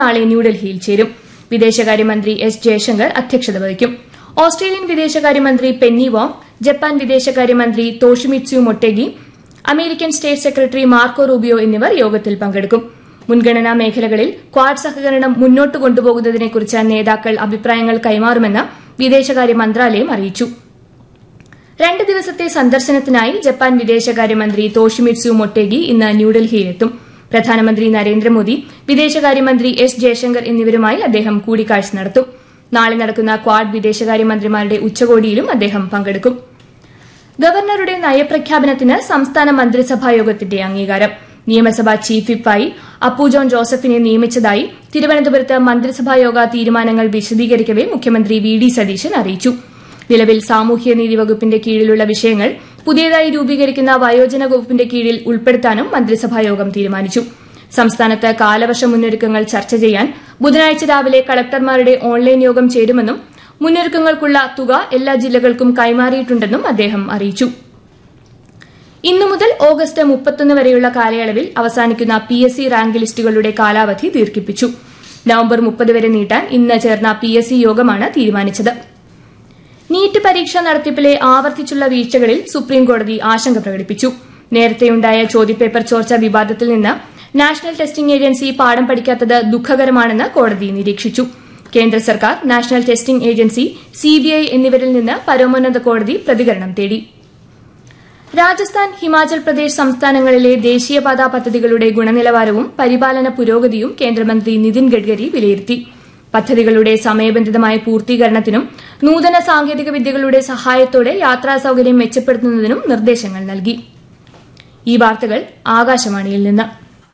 നാളെ ന്യൂഡൽഹിയിൽ ചേരും വിദേശകാര്യമന്ത്രി എസ് ജയശങ്കർ അധ്യക്ഷത വഹിക്കും ഓസ്ട്രേലിയൻ വിദേശകാര്യമന്ത്രി പെന്നി വോങ് ജപ്പാൻ വിദേശകാര്യമന്ത്രി Toshimitsu Motegi American state secretary Marco Rubio എന്നിവർ യോഗത്തിൽ പങ്കെടുക്കും മുൻഗണനാ മേഖലകളിൽ ക്വാഡ് സഹകരണം മുന്നോട്ട് കൊണ്ടുപോകുന്നതിനെക്കുറിച്ച് നേതാക്കൾ അഭിപ്രായങ്ങൾ കൈമാറുമെന്ന് വിദേശകാര്യ മന്ത്രാലയം അറിയിച്ചു രണ്ട് ദിവസത്തെ സന്ദർശനത്തിനായി ജപ്പാൻ വിദേശകാര്യമന്ത്രി തോഷിമിത്സു മൊട്ടേഗി ഇന്ന് ന്യൂഡൽഹിയിലെത്തും പ്രധാനമന്ത്രി നരേന്ദ്രമോദി വിദേശകാര്യമന്ത്രി എസ് ജയശങ്കർ എന്നിവരുമായി അദ്ദേഹം കൂടിക്കാഴ്ച നടത്തും നാളെ നടക്കുന്ന ക്വാഡ് വിദേശകാര്യമന്ത്രിമാരുടെ ഉച്ചകോടിയിലും അദ്ദേഹം പങ്കെടുക്കും ഗവർണറുടെ നയപ്രഖ്യാപനത്തിന് സംസ്ഥാന മന്ത്രിസഭാ യോഗത്തിന്റെ അംഗീകാരം നിയമസഭാ ചീഫ് വിപ്പായി അപ്പു ജോൺ ജോസഫിനെ നിയമിച്ചതായി തിരുവനന്തപുരത്ത് മന്ത്രിസഭായോഗ തീരുമാനങ്ങൾ വിശദീകരിക്കവെ മുഖ്യമന്ത്രി വി ഡി സതീശൻ അറിയിച്ചു നിലവിൽ സാമൂഹ്യനീതി വകുപ്പിന്റെ കീഴിലുള്ള വിഷയങ്ങൾ പുതിയതായി രൂപീകരിക്കുന്ന വയോജന വകുപ്പിന്റെ കീഴിൽ ഉൾപ്പെടുത്താനും മന്ത്രിസഭായോഗം തീരുമാനിച്ചു സംസ്ഥാനത്ത് കാലവർഷ മുന്നൊരുക്കങ്ങൾ ചർച്ച ചെയ്യാൻ ബുധനാഴ്ച രാവിലെ കളക്ടർമാരുടെ ഓൺലൈൻ യോഗം ചേരുമെന്നും മുന്നൊരുക്കങ്ങൾക്കുള്ള തുക എല്ലാ ജില്ലകൾക്കും കൈമാറിയിട്ടുണ്ടെന്നും അദ്ദേഹം അറിയിച്ചു ഇന്നു മുതൽ ഓഗസ്റ്റ് മുപ്പത്തൊന്ന് വരെയുള്ള കാലയളവിൽ അവസാനിക്കുന്ന പി എസ് സി റാങ്ക് ലിസ്റ്റുകളുടെ കാലാവധി ദീർഘിപ്പിച്ചു നവംബർ മുപ്പത് വരെ നീട്ടാൻ ഇന്ന് ചേർന്ന പി എസ് സി യോഗമാണ് തീരുമാനിച്ചത് നീറ്റ് പരീക്ഷ നടത്തിപ്പിലെ ആവർത്തിച്ചുള്ള വീഴ്ചകളിൽ സുപ്രീംകോടതി ആശങ്ക പ്രകടിപ്പിച്ചു നേരത്തെയുണ്ടായ ചോദ്യപേപ്പർ ചോർച്ച വിവാദത്തിൽ നിന്ന് നാഷണൽ ടെസ്റ്റിംഗ് ഏജൻസി പാഠം പഠിക്കാത്തത് ദുഃഖകരമാണെന്ന് കോടതി നിരീക്ഷിച്ചു കേന്ദ്ര സർക്കാർ നാഷണൽ ടെസ്റ്റിംഗ് ഏജൻസി സിബിഐ എന്നിവരിൽ നിന്ന് പരമോന്നത കോടതി പ്രതികരണം തേടി രാജസ്ഥാൻ ഹിമാചൽ പ്രദേശ് സംസ്ഥാനങ്ങളിലെ ദേശീയപാതാ പദ്ധതികളുടെ ഗുണനിലവാരവും പരിപാലന പുരോഗതിയും കേന്ദ്രമന്ത്രി നിതിൻ ഗഡ്കരി വിലയിരുത്തി പദ്ധതികളുടെ സമയബന്ധിതമായ പൂർത്തീകരണത്തിനും നൂതന സാങ്കേതിക വിദ്യകളുടെ സഹായത്തോടെ യാത്രാ സൌകര്യം മെച്ചപ്പെടുത്തുന്നതിനും നിർദ്ദേശങ്ങൾ നൽകി ഈ വാർത്തകൾ ആകാശവാണിയിൽ നിന്ന്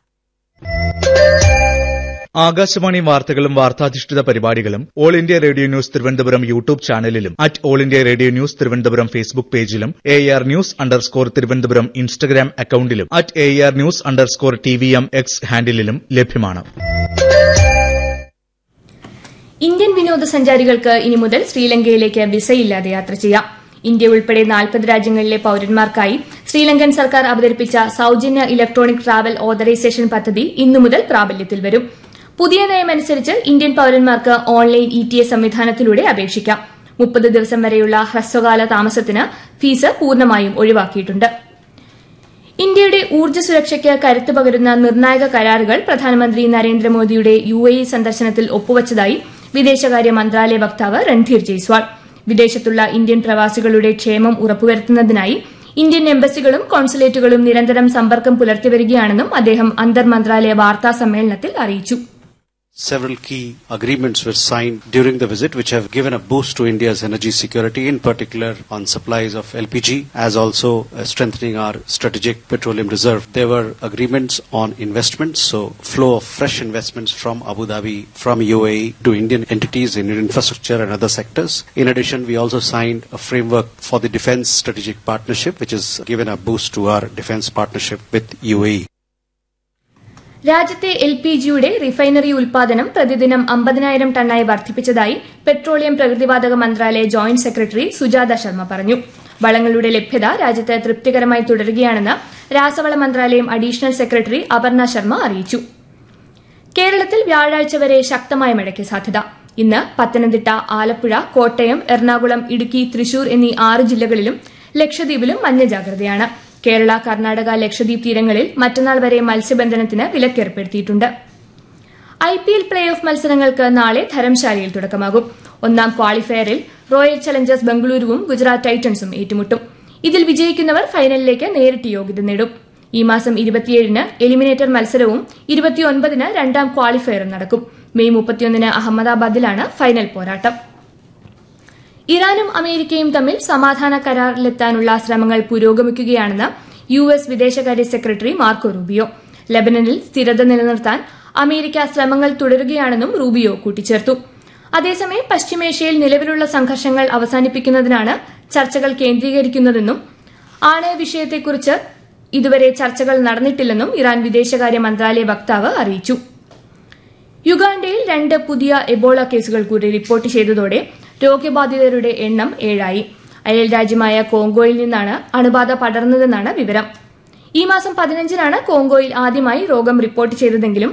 ആകാശവാണി വാർത്തകളും വാർത്താധിഷ്ഠിത പരിപാടികളും All India Radio news Thiruvananthapuram YouTube ചാനലിലും at All India Radio news Thiruvananthapuram Facebook പേജിലും A R news underscore Thiruvananthapuram Instagram അക്കൌണ്ടിലും at A R news underscore T V M X ഹാൻഡിലും ലഭ്യമാണ് ഇന്ത്യൻ വിനോദസഞ്ചാരികൾക്ക് ഇനി മുതൽ ശ്രീലങ്കയിലേക്ക് വിസയില്ലാതെ യാത്ര ചെയ്യാം ഇന്ത്യ ഉൾപ്പെടെ നാൽപ്പത് രാജ്യങ്ങളിലെ പൌരന്മാർക്കായി ശ്രീലങ്കൻ സർക്കാർ അവതരിപ്പിച്ച സൌജന്യ ഇലക്ട്രോണിക് ട്രാവൽ ഓതറൈസേഷൻ പദ്ധതി ഇന്നു മുതൽ പ്രാബല്യത്തിൽ വരും പുതിയ നയമനുസരിച്ച് ഇന്ത്യൻ പൌരന്മാർക്ക് ഓൺലൈൻ ഇ ടി എസ് സംവിധാനത്തിലൂടെ അപേക്ഷിക്കാം മുപ്പത് ദിവസം വരെയുള്ള ഹ്രസ്വകാല താമസത്തിന് ഫീസ് പൂർണ്ണമായും ഒഴിവാക്കിയിട്ടുണ്ട് ഇന്ത്യയുടെ ഊർജ്ജ സുരക്ഷയ്ക്ക് കരുത്ത് പകരുന്ന നിർണായക കരാറുകൾ പ്രധാനമന്ത്രി നരേന്ദ്രമോദിയുടെ യു എ ഇ സന്ദർശനത്തിൽ ഒപ്പുവച്ചതായി വിദേശകാര്യ മന്ത്രാലയ വക്താവ് രൺധീർ ജയ്സ്വാൾ വിദേശത്തുള്ള ഇന്ത്യൻ പ്രവാസികളുടെ ക്ഷേമം ഉറപ്പുവരുത്തുന്നതിനായി ഇന്ത്യൻ എംബസികളും കോൺസുലേറ്റുകളും നിരന്തരം സമ്പർക്കം പുലർത്തിവരികയാണെന്നും അദ്ദേഹം അന്തർ മന്ത്രാലയ വാർത്താ സമ്മേളനത്തിൽ അറിയിച്ചു Several key agreements were signed during the visit, which have given a boost to India's energy security, in particular on supplies of LPG, as also uh, strengthening our strategic petroleum reserve. There were agreements on investments, so flow of fresh investments from Abu Dhabi, from UAE to Indian entities in infrastructure and other sectors. In addition, we also signed a framework for the defense strategic partnership, which has given a boost to our defense partnership with UAE. രാജ്യത്തെ L P ജിയുടെ refinery ഉൽപാദനം പ്രതിദിനം അമ്പതിനായിരം ടണ്ണായി വർദ്ധിപ്പിച്ചതായി petroleum പ്രകൃതിവാതക മന്ത്രാലയ joint secretary Sujatha Sharma പറഞ്ഞു വളങ്ങളുടെ ലഭ്യത രാജ്യത്ത് തൃപ്തികരമായി തുടരുകയാണെന്ന് രാസവള മന്ത്രാലയം അഡീഷണൽ സെക്രട്ടറി അപർണ ശർമ്മ അറിയിച്ചു കേരളത്തിൽ വ്യാഴാഴ്ച വരെ ശക്തമായ മഴയ്ക്ക് സാധ്യത ഇന്ന് പത്തനംതിട്ട ആലപ്പുഴ കോട്ടയം എറണാകുളം ഇടുക്കി തൃശൂർ എന്നീ ആറ് ജില്ലകളിലും ലക്ഷദ്വീപിലും മഞ്ഞ ജാഗ്രതയാണ് കേരള കർണാടക ലക്ഷദ്വീപ് തീരങ്ങളിൽ മറ്റന്നാൾ വരെ മത്സ്യബന്ധനത്തിന് വിലക്കേർപ്പെടുത്തിയിട്ടുണ്ട് I P L play off മത്സരങ്ങൾക്ക് നാളെ ധരംശാലയിൽ തുടക്കമാകും ഒന്നാം ക്വാളിഫയറിൽ റോയൽ ചലഞ്ചേഴ്സ് ബംഗളൂരുവും ഗുജറാത്ത് ടൈറ്റൻസും ഏറ്റുമുട്ടും ഇതിൽ വിജയിക്കുന്നവർ ഫൈനലിലേക്ക് നേരിട്ട് യോഗ്യത നേടും ഈ മാസം ഇരുപത്തിയേഴിന് എലിമിനേറ്റർ മത്സരവും ഇരുപത്തിയൊൻപതിന് രണ്ടാം ക്വാളിഫയറും നടക്കും മെയ് മുപ്പത്തിയൊന്നിന് അഹമ്മദാബാദിലാണ് ഫൈനൽ പോരാട്ടം ഇറാനും അമേരിക്കയും തമ്മിൽ സമാധാന കരാറിലെത്താനുള്ള ശ്രമങ്ങൾ പുരോഗമിക്കുകയാണെന്ന് യു എസ് വിദേശകാര്യ സെക്രട്ടറി മാർക്കോ റൂബിയോ ലബനനിൽ സ്ഥിരത നിലനിർത്താൻ അമേരിക്ക ശ്രമങ്ങൾ തുടരുകയാണെന്നും റൂബിയോ കൂട്ടിച്ചേർത്തു അതേസമയം പശ്ചിമേഷ്യയിൽ നിലവിലുള്ള സംഘർഷങ്ങൾ അവസാനിപ്പിക്കുന്നതിനാണ് ചർച്ചകൾ കേന്ദ്രീകരിക്കുന്നതെന്നും ആണയ വിഷയത്തെക്കുറിച്ച് ഇതുവരെ ചർച്ചകൾ നടന്നിട്ടില്ലെന്നും ഇറാൻ വിദേശകാര്യ മന്ത്രാലയ വക്താവ് അറിയിച്ചു യുഗാണ്ടയിൽ രണ്ട് പുതിയ എബോള കേസുകൾ കൂടി റിപ്പോർട്ട് ചെയ്തതോടെ രോഗബാധിതരുടെ എണ്ണം ഏഴായി അയൽ രാജ്യമായ കോങ്കോയിൽ നിന്നാണ് അണുബാധ പടർന്നതെന്നാണ് വിവരം ഈ മാസം പതിനഞ്ചിനാണ് കോങ്കോയിൽ ആദ്യമായി രോഗം റിപ്പോർട്ട് ചെയ്തതെങ്കിലും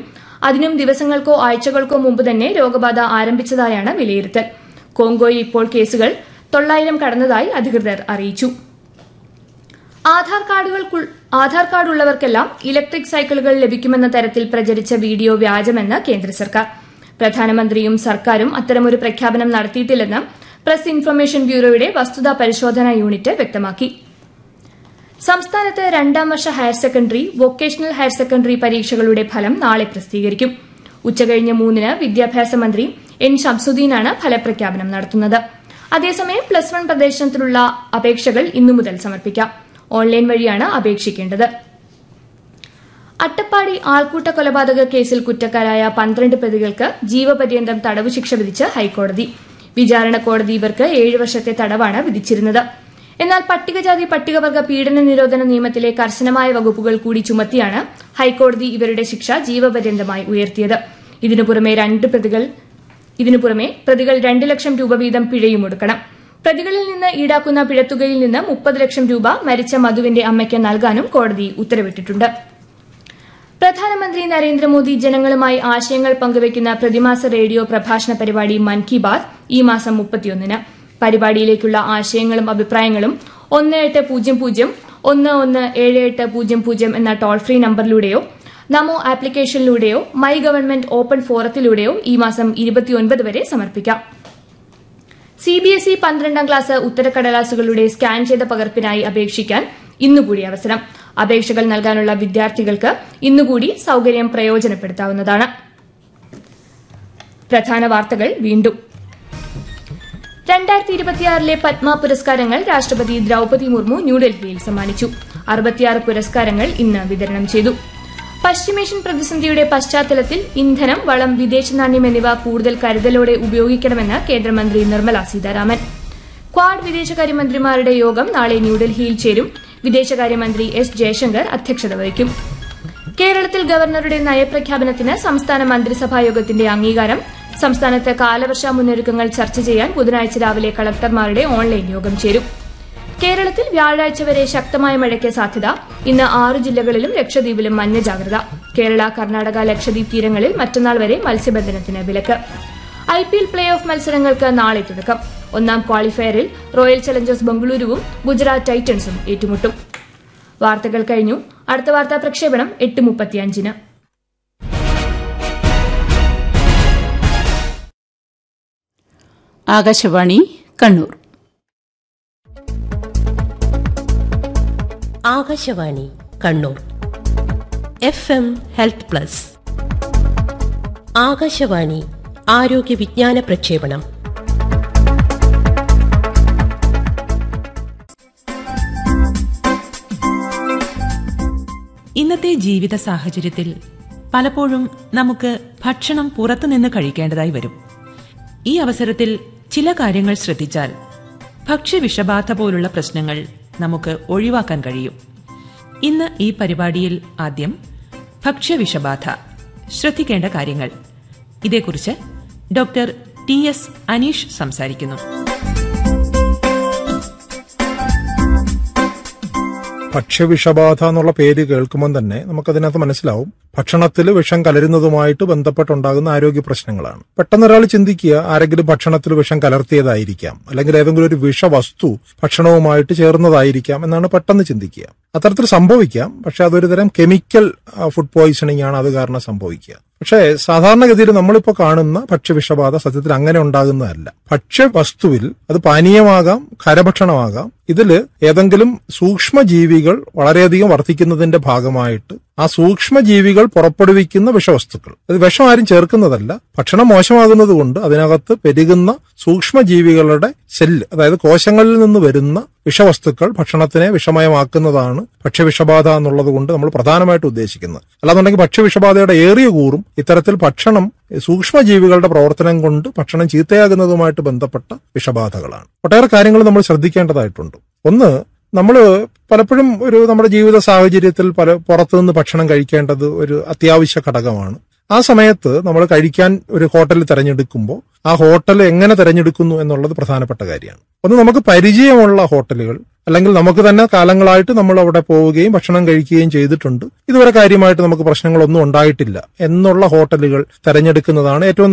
അതിനും ദിവസങ്ങൾക്കോ ആഴ്ചകൾക്കോ മുമ്പ് തന്നെ രോഗബാധ ആരംഭിച്ചതായാണ് വിലയിരുത്തൽ കോങ്കോയിൽ ഇപ്പോൾ കേസുകൾ തൊള്ളായിരം കടന്നതായി അധികൃതർ അറിയിച്ചു ആധാർ കാർഡുകൾ ആധാർ കാർഡ് ഉള്ളവർക്കെല്ലാം ഇലക്ട്രിക് സൈക്കിളുകൾ ലഭിക്കുമെന്ന തരത്തിൽ പ്രചരിച്ച വീഡിയോ വ്യാജമെന്ന് കേന്ദ്ര സർക്കാർ പ്രധാനമന്ത്രിയും സർക്കാരും അത്തരമൊരു പ്രഖ്യാപനം നടത്തിയിട്ടില്ലെന്ന് പ്രസ് ഇൻഫർമേഷൻ ബ്യൂറോയുടെ വസ്തുതാ പരിശോധനാ യൂണിറ്റ് വ്യക്തമാക്കി സംസ്ഥാനത്ത് രണ്ടാം വർഷ higher secondary vocational higher secondary പരീക്ഷകളുടെ ഫലം നാളെ പ്രസിദ്ധീകരിക്കും ഉച്ചകഴിഞ്ഞ് മൂന്നിന് വിദ്യാഭ്യാസ മന്ത്രി എൻ ഷംസുദ്ദീനാണ് ഫലപ്രഖ്യാപനം നടത്തുന്നത് അതേസമയം പ്ലസ് വൺ പ്രവേശനത്തിനുള്ള അപേക്ഷകൾ ഇന്നു മുതൽ സമർപ്പിക്കാം ഓൺലൈൻ വഴിയാണ് അപേക്ഷിക്കേണ്ടത് അട്ടപ്പാടി ആൾക്കൂട്ട കൊലപാതക കേസിൽ കുറ്റക്കാരായ പന്ത്രണ്ട് പ്രതികൾക്ക് ജീവപര്യന്തം തടവ് ശിക്ഷ വിധിച്ച് ഹൈക്കോടതി വിചാരണ കോടതി ഇവർക്ക് ഏഴ് വർഷത്തെ തടവാണ് വിധിച്ചിരുന്നത് എന്നാൽ പട്ടികജാതി പട്ടികവർഗ പീഡന നിരോധന നിയമത്തിലെ കർശനമായ വകുപ്പുകൾ കൂടി ചുമത്തിയാണ് ഹൈക്കോടതി ഇവരുടെ ശിക്ഷ ജീവപര്യന്തമായി ഉയർത്തിയത് ഇതിനു പുറമെ രണ്ട് പ്രതികൾ ഇതിനു പുറമെ പ്രതികൾ രണ്ട് ലക്ഷം രൂപ വീതം പിഴയും ഒടുക്കണം പ്രതികളിൽ നിന്ന് ഈടാക്കുന്ന പിഴത്തുകയിൽ നിന്ന് മുപ്പത് ലക്ഷം രൂപ മരിച്ച മധുവിന്റെ അമ്മയ്ക്ക് നൽകാനും കോടതി ഉത്തരവിട്ടിട്ടുണ്ട് പ്രധാനമന്ത്രി നരേന്ദ്രമോദി ജനങ്ങളുമായി ആശയങ്ങൾ പങ്കുവയ്ക്കുന്ന പ്രതിമാസ റേഡിയോ പ്രഭാഷണ പരിപാടി മൻ കി ബാത് ഈ മാസം മുപ്പത്തിയൊന്നിന് പരിപാടിയിലേക്കുള്ള ആശയങ്ങളും അഭിപ്രായങ്ങളും ഒന്ന് എട്ട് പൂജ്യം പൂജ്യം ഒന്ന് ഒന്ന് ഏഴ് എട്ട് പൂജ്യം പൂജ്യം എന്ന ടോൾ ഫ്രീ നമ്പറിലൂടെയോ നമോ ആപ്ലിക്കേഷനിലൂടെയോ മൈ ഗവൺമെന്റ് ഓപ്പൺ ഫോറത്തിലൂടെയോ ഈ മാസം ഇരുപത്തിയൊൻപത് വരെ സമർപ്പിക്കാം സിബിഎസ്ഇ പന്ത്രണ്ടാം ക്ലാസ് ഉത്തരക്കടലാസുകളുടെ സ്കാൻ ചെയ്ത പകർപ്പിനായി അപേക്ഷിക്കാൻ ഇന്നുകൂടി അവസരം അപേക്ഷകൾ നൽകാനുള്ള വിദ്യാർത്ഥികൾക്ക് ഇന്നുകൂടി സൌകര്യം പ്രയോജനപ്പെടുത്താവുന്നതാണ് പ്രധാന വാർത്തകൾ വീണ്ടും രണ്ടായിരത്തി ഇരുപത്തിയാറിലെ പത്മ പുരസ്കാരങ്ങൾ രാഷ്ട്രപതി ദ്രൌപതി മുർമു ന്യൂഡൽഹിയിൽ സമ്മാനിച്ചു അറുപത്തിയാറ് പുരസ്കാരങ്ങൾ ഇന്ന് വിതരണം ചെയ്തു പശ്ചിമേഷ്യൻ പ്രതിസന്ധിയുടെ പശ്ചാത്തലത്തിൽ ഇന്ധനം വളം വിദേശ നാണ്യം എന്നിവ കൂടുതൽ കരുതലോടെ ഉപയോഗിക്കണമെന്ന് കേന്ദ്രമന്ത്രി നിർമ്മല സീതാരാമൻ ക്വാഡ് വിദേശകാര്യമന്ത്രിമാരുടെ യോഗം നാളെ ന്യൂഡൽഹിയിൽ ചേരും വിദേശകാര്യമന്ത്രി എസ് ജയശങ്കർ അധ്യക്ഷത വഹിക്കും കേരളത്തിൽ ഗവർണറുടെ നയപ്രഖ്യാപനത്തിന് സംസ്ഥാന മന്ത്രിസഭാ യോഗത്തിന്റെ അംഗീകാരം സംസ്ഥാനത്ത് കാലവർഷ മുന്നൊരുക്കങ്ങൾ ചർച്ച ചെയ്യാൻ ബുധനാഴ്ച രാവിലെ കളക്ടർമാരുടെ ഓൺലൈൻ യോഗം ചേരും കേരളത്തിൽ വ്യാഴാഴ്ച വരെ ശക്തമായ മഴയ്ക്ക് സാധ്യത ഇന്ന് ആറ് ജില്ലകളിലും ലക്ഷദ്വീപിലും മഞ്ഞ ജാഗ്രത കേരള കർണാടക ലക്ഷദ്വീപ് തീരങ്ങളിൽ മറ്റന്നാൾ വരെ മത്സ്യബന്ധനത്തിന് വിലക്ക് I P L play off മത്സരങ്ങൾക്ക് നാളെ തുടക്കം ഒന്നാം ക്വാളിഫയറിൽ റോയൽ ചലഞ്ചേഴ്സ് ബംഗളൂരുവും ഗുജറാത്ത് ടൈറ്റൻസും ഏറ്റുമുട്ടും വാർത്തകൾ കഴിഞ്ഞു അടുത്ത വാർത്താ പ്രക്ഷേപണം എട്ട് മുപ്പത്തിയഞ്ചിന് Akashvani Kannur Akashvani Kannur F M health plus Akashvani ആരോഗ്യ വിജ്ഞാന പ്രക്ഷേപണം ഇന്നത്തെ ജീവിത സാഹചര്യത്തിൽ പലപ്പോഴും നമുക്ക് ഭക്ഷണം പുറത്തുനിന്ന് കഴിക്കേണ്ടതായി വരും ഈ അവസരത്തിൽ ചില കാര്യങ്ങൾ ശ്രദ്ധിച്ചാൽ ഭക്ഷ്യവിഷബാധ പോലുള്ള പ്രശ്നങ്ങൾ നമുക്ക് ഒഴിവാക്കാൻ കഴിയും ഇന്ന് ഈ പരിപാടിയിൽ ആദ്യം ഭക്ഷ്യവിഷബാധ ശ്രദ്ധിക്കേണ്ട കാര്യങ്ങൾ ഇതേക്കുറിച്ച് ഡോക്ടർ ടി എസ് അനീഷ് സംസാരിക്കുന്നു ഭക്ഷ്യവിഷബാധ എന്നുള്ള പേര് കേൾക്കുമ്പോൾ തന്നെ നമുക്കതിനകത്ത് മനസ്സിലാവും ഭക്ഷണത്തിൽ വിഷം കലരുന്നതുമായിട്ട് ബന്ധപ്പെട്ടുണ്ടാകുന്ന ആരോഗ്യ പ്രശ്നങ്ങളാണ് പെട്ടെന്ന് ഒരാൾ ചിന്തിക്കുക ആരെങ്കിലും ഭക്ഷണത്തിൽ വിഷം കലർത്തിയതായിരിക്കാം അല്ലെങ്കിൽ ഏതെങ്കിലും ഒരു വിഷവസ്തു ഭക്ഷണവുമായിട്ട് ചേർന്നതായിരിക്കാം എന്നാണ് പെട്ടെന്ന് ചിന്തിക്കുക അത്തരത്തിൽ സംഭവിക്കാം പക്ഷെ അതൊരു തരം കെമിക്കൽ ഫുഡ് പോയിസണിംഗ് ആണ് അത് കാരണം സംഭവിക്കുക പക്ഷേ സാധാരണഗതിയിൽ നമ്മളിപ്പോൾ കാണുന്ന ഭക്ഷ്യവിഷബാധ സത്യത്തിൽ അങ്ങനെ ഉണ്ടാകുന്നതല്ല ഭക്ഷ്യവസ്തുവിൽ അത് പാനീയമാകാം ഖരഭക്ഷണമാകാം ഇതില് ഏതെങ്കിലും സൂക്ഷ്മജീവികൾ വളരെയധികം വർദ്ധിക്കുന്നതിന്റെ ഭാഗമായിട്ട് ആ സൂക്ഷ്മജീവികൾ പുറപ്പെടുവിക്കുന്ന വിഷവസ്തുക്കൾ അത് വിഷം ആരും ചേർക്കുന്നതല്ല ഭക്ഷണം മോശമാകുന്നത് കൊണ്ട് അതിനകത്ത് പെരുകുന്ന സൂക്ഷ്മജീവികളുടെ സെല്ല് അതായത് കോശങ്ങളിൽ നിന്ന് വരുന്ന വിഷവസ്തുക്കൾ ഭക്ഷണത്തിനെ വിഷമയമാക്കുന്നതാണ് ഭക്ഷ്യവിഷബാധ എന്നുള്ളത് കൊണ്ട് നമ്മൾ പ്രധാനമായിട്ട് ഉദ്ദേശിക്കുന്നത് അല്ലാന്നുണ്ടെങ്കിൽ ഭക്ഷ്യവിഷബാധയുടെ ഏറിയ കൂറും ഇത്തരത്തിൽ ഭക്ഷണം സൂക്ഷ്മജീവികളുടെ പ്രവർത്തനം കൊണ്ട് ഭക്ഷണം ചീത്തയാകുന്നതുമായിട്ട് ബന്ധപ്പെട്ട വിഷബാധകളാണ് ഒട്ടേറെ കാര്യങ്ങൾ നമ്മൾ ശ്രദ്ധിക്കേണ്ടതായിട്ടുണ്ട് ഒന്ന് നമ്മൾ പലപ്പോഴും ഒരു നമ്മുടെ ജീവിത സാഹചര്യത്തിൽ പല പുറത്തുനിന്ന് ഭക്ഷണം കഴിക്കേണ്ടത് ഒരു അത്യാവശ്യ ഘടകമാണ് ആ സമയത്ത് നമ്മൾ കഴിക്കാൻ ഒരു ഹോട്ടൽ തിരഞ്ഞെടുക്കുമ്പോൾ ആ ഹോട്ടൽ എങ്ങനെ തിരഞ്ഞെടുക്കുന്നു എന്നുള്ളത് പ്രധാനപ്പെട്ട കാര്യമാണ് ഒന്ന് നമുക്ക് പരിചയമുള്ള ഹോട്ടലുകൾ അല്ലെങ്കിൽ നമുക്ക് തന്നെ കാലങ്ങളായിട്ട് നമ്മൾ അവിടെ പോവുകയും ഭക്ഷണം കഴിക്കുകയും ചെയ്തിട്ടുണ്ട് ഇതുവരെ കാര്യമായിട്ട് നമുക്ക് പ്രശ്നങ്ങളൊന്നും ഉണ്ടായിട്ടില്ല എന്നുള്ള ഹോട്ടലുകൾ തെരഞ്ഞെടുക്കുന്നതാണ് ഏറ്റവും